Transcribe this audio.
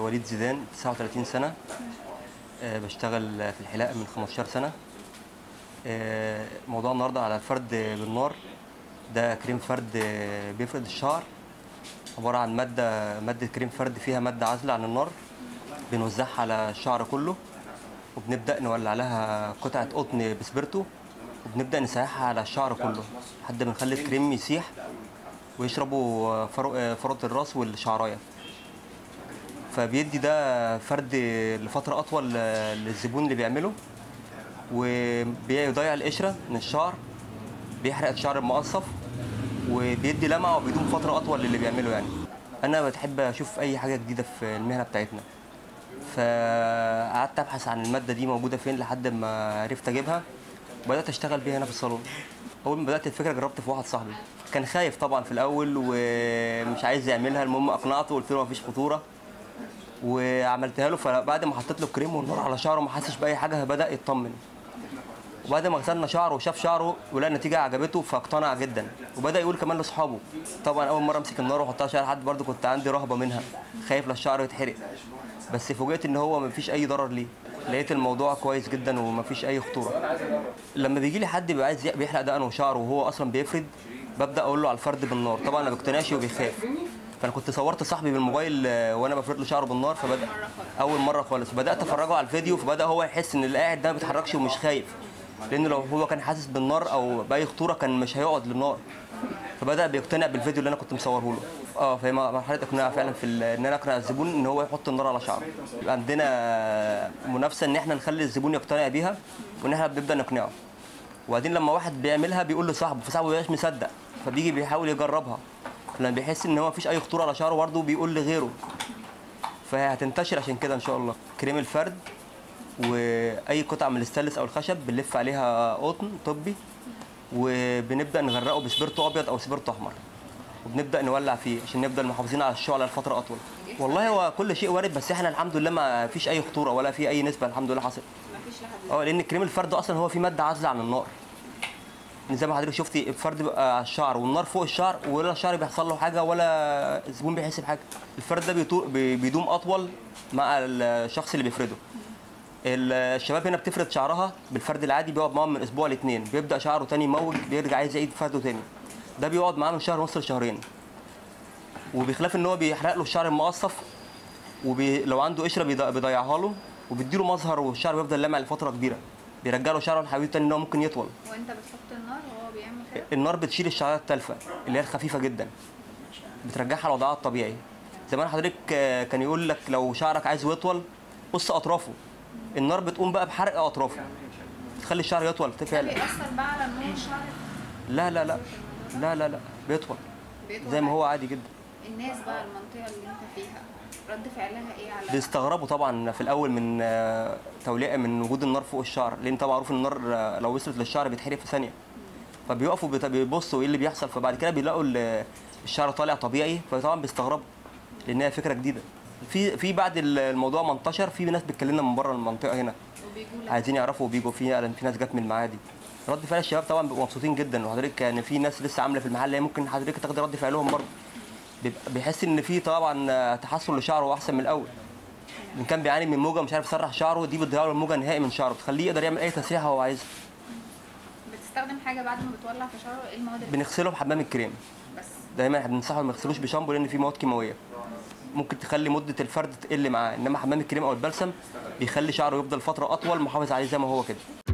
وليد زيدان 39 سنة آه، بشتغل في الحلاقة من 15 سنة آه، موضوع النهاردة على الفرد بالنار ده كريم فرد آه، بيفرد الشعر عبارة عن مادة مادة كريم فرد فيها مادة عازلة عن النار بنوزعها على الشعر كله وبنبدأ نولع لها قطعة قطن بسبرتو وبنبدأ نسيحها على الشعر كله لحد ما نخلي الكريم يسيح ويشربوا فرو- فروة الراس والشعراية فبيدي ده فرد لفترة أطول للزبون اللي بيعمله وبيضيع القشرة من الشعر بيحرق الشعر المقصف وبيدي لمعة وبيدوم فترة أطول للي بيعمله يعني أنا بتحب أشوف أي حاجة جديدة في المهنة بتاعتنا فقعدت أبحث عن المادة دي موجودة فين لحد ما عرفت أجيبها وبدأت أشتغل بيها هنا في الصالون أول ما بدأت الفكرة جربت في واحد صاحبي كان خايف طبعا في الأول ومش عايز يعملها المهم أقنعته وقلت له مفيش خطورة وعملتها له فبعد ما حطيت له كريم والنار على شعره ما حسش باي حاجه بدا يطمن وبعد ما غسلنا شعره وشاف شعره ولقى النتيجه عجبته فاقتنع جدا وبدا يقول كمان لاصحابه طبعا اول مره امسك النار واحطها على شعر حد برضه كنت عندي رهبه منها خايف لا الشعر يتحرق بس فوجئت ان هو مفيش اي ضرر ليه لقيت الموضوع كويس جدا ومفيش اي خطوره لما بيجي لي حد بيبقى عايز بيحلق دقنه وشعره وهو اصلا بيفرد ببدا اقول له على الفرد بالنار طبعا ما بيقتنعش وبيخاف فانا كنت صورت صاحبي بالموبايل آه، وانا بفرد له شعره بالنار فبدا اول مره خالص بدات افرجه على الفيديو فبدا هو يحس ان اللي قاعد ده ما بيتحركش ومش خايف لانه لو هو كان حاسس بالنار او باي خطوره كان مش هيقعد للنار فبدا بيقتنع بالفيديو اللي انا كنت مصوره له اه فهي مرحله اقناع فعلا في ال- ان انا اقنع الزبون ان هو يحط النار على شعره يبقى عندنا منافسه ان احنا نخلي الزبون يقتنع بيها وان احنا بنبدا نقنعه وبعدين لما واحد بيعملها بيقول لصاحبه فصاحبه مبيبقاش مصدق فبيجي بيحاول يجربها لما بيحس ان هو مفيش اي خطوره على شعره برضه بيقول لغيره فهي هتنتشر عشان كده ان شاء الله كريم الفرد واي قطعه من الستانلس او الخشب بنلف عليها قطن طبي وبنبدا نغرقه بسبرتو ابيض او سبرتو احمر وبنبدا نولع فيه عشان نفضل محافظين على الشعله لفتره اطول والله هو كل شيء وارد بس احنا الحمد لله ما فيش اي خطوره ولا في اي نسبه الحمد لله حصل مفيش لحد اه لان كريم الفرد اصلا هو فيه ماده عازله عن النار زي ما حضرتك شفتي الفرد بيبقى على الشعر والنار فوق الشعر ولا الشعر بيحصل له حاجه ولا الزبون بيحس بحاجه الفرد ده بيطو- بي- بيدوم اطول مع الشخص اللي بيفرده الشباب هنا بتفرد شعرها بالفرد العادي بيقعد معاهم من اسبوع لاثنين بيبدا شعره تاني يموج بيرجع عايز يعيد فرده تاني ده بيقعد معاه من شهر ونص لشهرين وبخلاف ان هو بيحرق له الشعر المقصف ولو عنده قشره بيض- بيضيعها له وبيديله مظهر والشعر بيفضل لامع لفتره كبيره بيرجع له شعره لحبيبه تاني ان هو ممكن يطول وانت بتحط النار وهو بيعمل كده النار بتشيل الشعريه التالفه اللي هي الخفيفه جدا بترجعها لوضعها الطبيعي زمان حضرتك آه، كان يقول لك لو شعرك عايز يطول قص اطرافه النار بتقوم بقى بحرق اطرافه تخلي الشعر يطول ده فعلا بيأثر بقى على نمو الشعر لا لا لا لا لا لا بيطول بيطول زي ما هو عادي. عادي جدا الناس بقى المنطقة اللي انت فيها رد فعلها ايه على بيستغربوا طبعا في الاول من آه، توليع من وجود النار فوق الشعر لان طبعا معروف ان النار آه، لو وصلت للشعر بيتحرق في ثانيه فبيقفوا بيت- بيبصوا ايه اللي بيحصل فبعد كده بيلاقوا ال- الشعر طالع طبيعي فطبعا بيستغربوا لان هي فكره جديده في في بعد ال- الموضوع ما انتشر في ناس بتكلمنا من بره المنطقه هنا وبيجوا لك عايزين يعرفوا وبيجوا في فعلا في ناس جت من المعادي رد فعل الشباب طبعا بيبقوا مبسوطين جدا وحضرتك يعني في ناس لسه عامله في المحل هي ممكن حضرتك تاخدي رد فعلهم برضه بيبقى- بيحس ان في طبعا آه، تحسن لشعره احسن من الاول ان كان بيعاني من موجه مش عارف يسرح شعره دي بتضيع له الموجه نهائي من شعره بتخليه يقدر يعمل اي تسريحه هو عايزها بتستخدم حاجة بعد ما بتولع في شعره ايه المواد اللي بنغسله بحمام الكريم بس دايما احنا بننصحه ما يغسلوش بشامبو لان فيه مواد كيماويه ممكن تخلي مده الفرد تقل معاه انما حمام الكريم او البلسم بيخلي شعره يفضل فتره اطول محافظ عليه زي ما هو كده